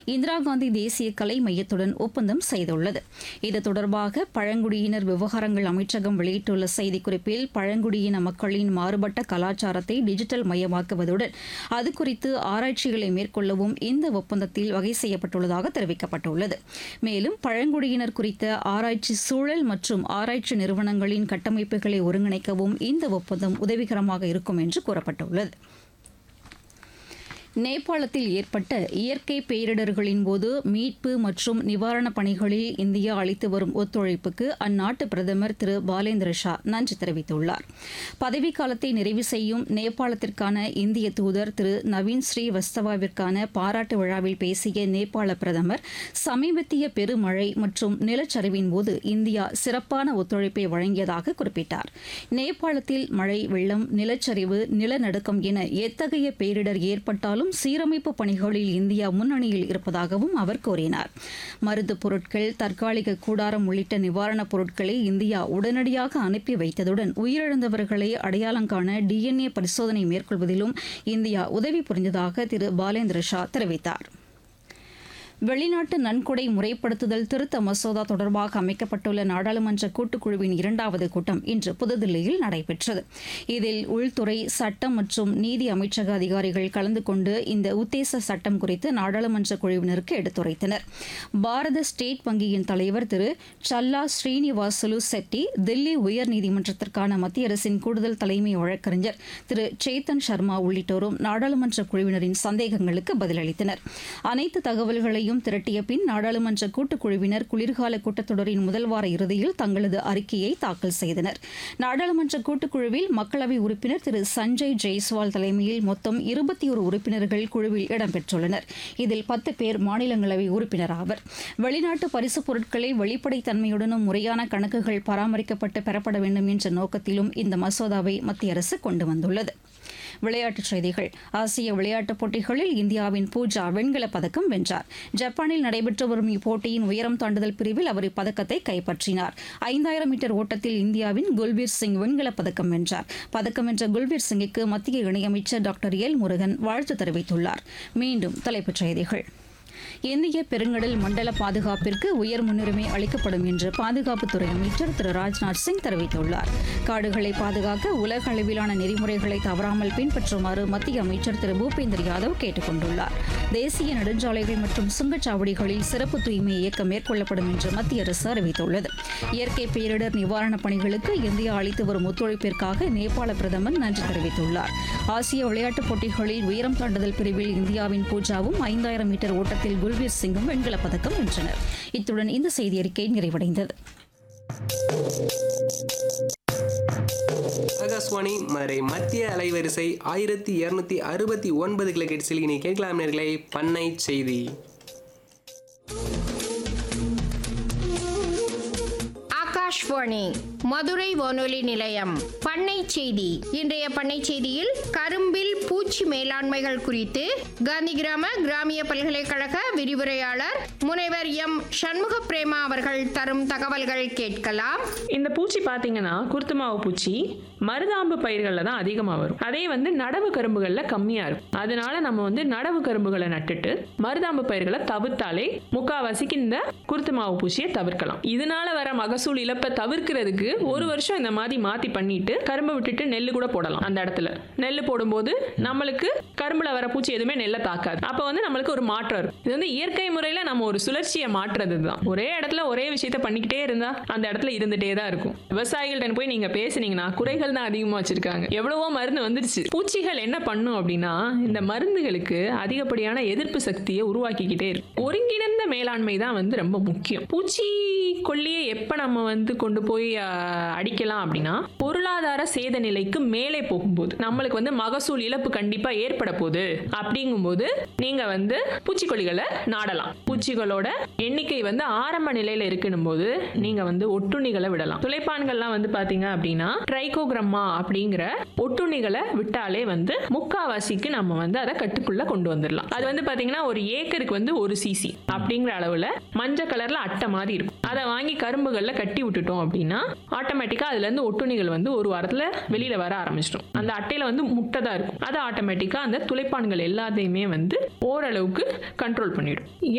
இந்திரா காந்தி தேசிய கலை மையத்துடன் ஒப்பந்தம் செய்துள்ளது இது தொடர்பாக பழங்குடியினர் விவகாரங்கள் அமைச்சகம் வெளியிட்டுள்ள செய்திக்குறிப்பில் பழங்குடியின மக்களின் மாறுபட்ட கலாச்சாரத்தை டிஜிட்டல் மயமாக்குவதுடன் அது குறித்து ஆராய்ச்சிகளை மேற்கொள்ளவும் இந்த ஒப்பந்தத்தில் வகை செய்யப்பட்டுள்ளதாக தெரிவிக்கப்பட்டுள்ளது மேலும் பழங்குடியினர் குறித்த ஆராய்ச்சி சூழல் மற்றும் ஆராய்ச்சி நிறுவனங்களின் கட்டமைப்புகளை ஒருங்கிணைக்கவும் இந்த ஒப்பந்தம் உதவிகரமாக இருக்கும் என்று கூறப்பட்டுள்ளது நேபாளத்தில் ஏற்பட்ட இயற்கை பேரிடர்களின் போது மீட்பு மற்றும் நிவாரணப் பணிகளில் இந்தியா அளித்து வரும் ஒத்துழைப்புக்கு அந்நாட்டு பிரதமர் திரு பாலேந்திர ஷா நன்றி தெரிவித்துள்ளார் பதவிக்காலத்தை நிறைவு செய்யும் நேபாளத்திற்கான இந்திய தூதர் திரு நவீன் ஸ்ரீவஸ்தவாவிற்கான பாராட்டு விழாவில் பேசிய நேபாள பிரதமர் சமீபத்திய பெருமழை மற்றும் நிலச்சரிவின் போது இந்தியா சிறப்பான ஒத்துழைப்பை வழங்கியதாக குறிப்பிட்டார் நேபாளத்தில் மழை வெள்ளம் நிலச்சரிவு நிலநடுக்கம் என எத்தகைய பேரிடர் ஏற்பட்டாலும் சீரமைப்பு பணிகளில் இந்தியா முன்னணியில் இருப்பதாகவும் அவர் கூறினார் மருந்துப் பொருட்கள் தற்காலிக கூடாரம் உள்ளிட்ட நிவாரணப் பொருட்களை இந்தியா உடனடியாக அனுப்பி வைத்ததுடன் உயிரிழந்தவர்களை அடையாளம் காண டிஎன்ஏ பரிசோதனை மேற்கொள்வதிலும் இந்தியா உதவி புரிந்ததாக திரு பாலேந்திர ஷா தெரிவித்தார் வெளிநாட்டு நன்கொடை முறைப்படுத்துதல் திருத்த மசோதா தொடர்பாக அமைக்கப்பட்டுள்ள நாடாளுமன்ற கூட்டுக்குழுவின் இரண்டாவது கூட்டம் இன்று புதுதில்லியில் நடைபெற்றது இதில் உள்துறை சட்டம் மற்றும் நீதி அமைச்சக அதிகாரிகள் கலந்து கொண்டு இந்த உத்தேச சட்டம் குறித்து நாடாளுமன்ற குழுவினருக்கு எடுத்துரைத்தனர் பாரத ஸ்டேட் வங்கியின் தலைவர் திரு சல்லா ஸ்ரீனிவாசுலு செட்டி தில்லி உயர்நீதிமன்றத்திற்கான மத்திய அரசின் கூடுதல் தலைமை வழக்கறிஞர் திரு சேத்தன் சர்மா உள்ளிட்டோரும் நாடாளுமன்ற குழுவினரின் சந்தேகங்களுக்கு பதிலளித்தனர் அனைத்து தகவல்களையும் திரட்டிய பின் நாடாளுமன்ற கூட்டுக்குழுவினர் குளிர்கால கூட்டத்தொடரின் முதல் வார இறுதியில் தங்களது அறிக்கையை தாக்கல் செய்தனர் நாடாளுமன்ற கூட்டுக்குழுவில் மக்களவை உறுப்பினர் திரு சஞ்சய் ஜெய்ஸ்வால் தலைமையில் மொத்தம் இருபத்தி ஒரு உறுப்பினர்கள் குழுவில் இடம்பெற்றுள்ளனர் இதில் பத்து பேர் மாநிலங்களவை உறுப்பினர் ஆவர் வெளிநாட்டு பரிசுப் பொருட்களை வெளிப்படைத்தன்மையுடனும் முறையான கணக்குகள் பராமரிக்கப்பட்டு பெறப்பட வேண்டும் என்ற நோக்கத்திலும் இந்த மசோதாவை மத்திய அரசு கொண்டு வந்துள்ளது விளையாட்டுச் செய்திகள் ஆசிய விளையாட்டுப் போட்டிகளில் இந்தியாவின் பூஜா வெண்கலப் பதக்கம் வென்றார் ஜப்பானில் நடைபெற்று வரும் இப்போட்டியின் உயரம் தாண்டுதல் பிரிவில் அவர் இப்பதக்கத்தை கைப்பற்றினார் ஐந்தாயிரம் மீட்டர் ஓட்டத்தில் இந்தியாவின் குல்பீர் சிங் வெண்கலப் பதக்கம் வென்றார் பதக்கம் வென்ற குல்பீர் சிங்கிற்கு மத்திய இணையமைச்சர் டாக்டர் எல் முருகன் வாழ்த்து தெரிவித்துள்ளார் மீண்டும் தலைப்புச் செய்திகள் இந்திய பெருங்கடல் மண்டல பாதுகாப்பிற்கு உயர் முன்னுரிமை அளிக்கப்படும் என்று பாதுகாப்புத்துறை அமைச்சர் திரு ராஜ்நாத் சிங் தெரிவித்துள்ளார் காடுகளை பாதுகாக்க உலக அளவிலான நெறிமுறைகளை தவறாமல் பின்பற்றுமாறு மத்திய அமைச்சர் திரு பூபேந்தர் யாதவ் கேட்டுக் கொண்டுள்ளார் தேசிய நெடுஞ்சாலைகள் மற்றும் சுங்கச்சாவடிகளில் சிறப்பு தூய்மை இயக்கம் மேற்கொள்ளப்படும் என்று மத்திய அரசு அறிவித்துள்ளது இயற்கை பேரிடர் நிவாரணப் பணிகளுக்கு இந்தியா அளித்து வரும் ஒத்துழைப்பிற்காக நேபாள பிரதமர் நன்றி தெரிவித்துள்ளார் ஆசிய விளையாட்டுப் போட்டிகளில் உயரம் தாண்டுதல் பிரிவில் இந்தியாவின் பூஜாவும் ஐந்தாயிரம் மீட்டர் ஓட்டத்தில் குல்பீர் சிங்கும் வெண்கலப் பதக்கம் வென்றனர் இத்துடன் இந்த செய்தி அறிக்கை நிறைவடைந்தது ஆகாஷ்வாணி மறை மத்திய அலைவரிசை ஆயிரத்தி இருநூத்தி அறுபத்தி ஒன்பது கிலோகிட்ஸில் இனி கேட்கலாம் நேர்களே பண்ணை செய்தி ஆகாஷ்வாணி மதுரை வானொலி நிலையம் பண்ணை செய்தி இன்றைய பண்ணை செய்தியில் கரும்பில் பூச்சி மேலாண்மைகள் குறித்து காந்தி கிராம கிராமிய பல்கலைக்கழக விரிவுரையாளர் முனைவர் எம் சண்முக பிரேமா அவர்கள் தரும் தகவல்கள் கேட்கலாம் இந்த பூச்சி பார்த்தீங்கன்னா குருத்து மாவு பூச்சி மருதாம்பு பயிர்களில் தான் அதிகமாக வரும் அதே வந்து நடவு கரும்புகளில் கம்மியாக இருக்கும் அதனால நம்ம வந்து நடவு கரும்புகளை நட்டுட்டு மருதாம்பு பயிர்களை தவிர்த்தாலே முக்காவாசிக்கு இந்த குருத்து மாவு பூச்சியை தவிர்க்கலாம் இதனால வர மகசூல் இழப்பை தவிர்க்கிறதுக்கு ஒரு வருஷம் இந்த மாதிரி மாற்றி பண்ணிட்டு கரும்பை விட்டுட்டு நெல் கூட போடலாம் அந்த இடத்துல நெல் போடும்போது நம்மளுக்கு கரும்புல வர பூச்சி எதுவுமே நெல்லை தாக்காது அப்போ வந்து நம்மளுக்கு ஒரு மாற்றம் இருக்கும் இது வந்து இயற்கை முறையில் நம்ம ஒரு சுழற்சியை மாற்றுறது தான் ஒரே இடத்துல ஒரே விஷயத்த பண்ணிக்கிட்டே இருந்தா அந்த இடத்துல இருந்துட்டே தான் இருக்கும் விவசாயிகள்ட்ட போய் நீங்க பேசுனீங்கன்னா குறைகள் தான் அதிகமா வச்சிருக்காங்க எவ்வளவோ மருந்து வந்துருச்சு பூச்சிகள் என்ன பண்ணும் அப்படின்னா இந்த மருந்துகளுக்கு அதிகப்படியான எதிர்ப்பு சக்தியை உருவாக்கிக்கிட்டே இருக்கும் ஒருங்கிணைந்த மேலாண்மை தான் வந்து ரொம்ப முக்கியம் பூச்சி கொல்லியை எப்ப நம்ம வந்து கொண்டு போய் அஹ், அடிக்கலாம் அப்படின்னா பொருளாதார சேத நிலைக்கு மேலே போகும்போது நம்மளுக்கு வந்து மகசூல் இழப்பு கண்டிப்பா ஏற்பட போகுது அப்படிங்கும்போது நீங்க வந்து பூச்சிக்கொல்லிகளை நாடலாம் பூச்சிகளோட எண்ணிக்கை வந்து ஆரம்ப நிலையில இருக்கணும் போது நீங்க வந்து ஒட்டுண்ணிகளை விடலாம் துளைப்பான்கள்லாம் வந்து பாத்தீங்க அப்படின்னா ட்ரைகோகிரம்மா அப்படிங்கிற ஒட்டுண்ணிகளை விட்டாலே வந்து முக்காவாசிக்கு நம்ம வந்து அதை கட்டுக்குள்ள கொண்டு வந்துடலாம் அது வந்து பாத்தீங்கன்னா ஒரு ஏக்கருக்கு வந்து ஒரு சிசி அப்படிங்கிற அளவுல மஞ்சள் கலர்ல அட்டை மாதிரி இருக்கும் அதை அதை வாங்கி கரும்புகளில் கட்டி விட்டுட்டோம் அப்படின்னா ஆட்டோமேட்டிக்காக அதுலேருந்து ஒட்டுண்ணிகள் வந்து ஒரு வாரத்தில் வெளியில் வர ஆரம்பிச்சிடும் அந்த அட்டையில் வந்து முட்டை தான் இருக்கும் அது ஆட்டோமேட்டிக்காக அந்த துளைப்பான்கள் எல்லாத்தையுமே வந்து ஓரளவுக்கு கண்ட்ரோல் பண்ணிடும்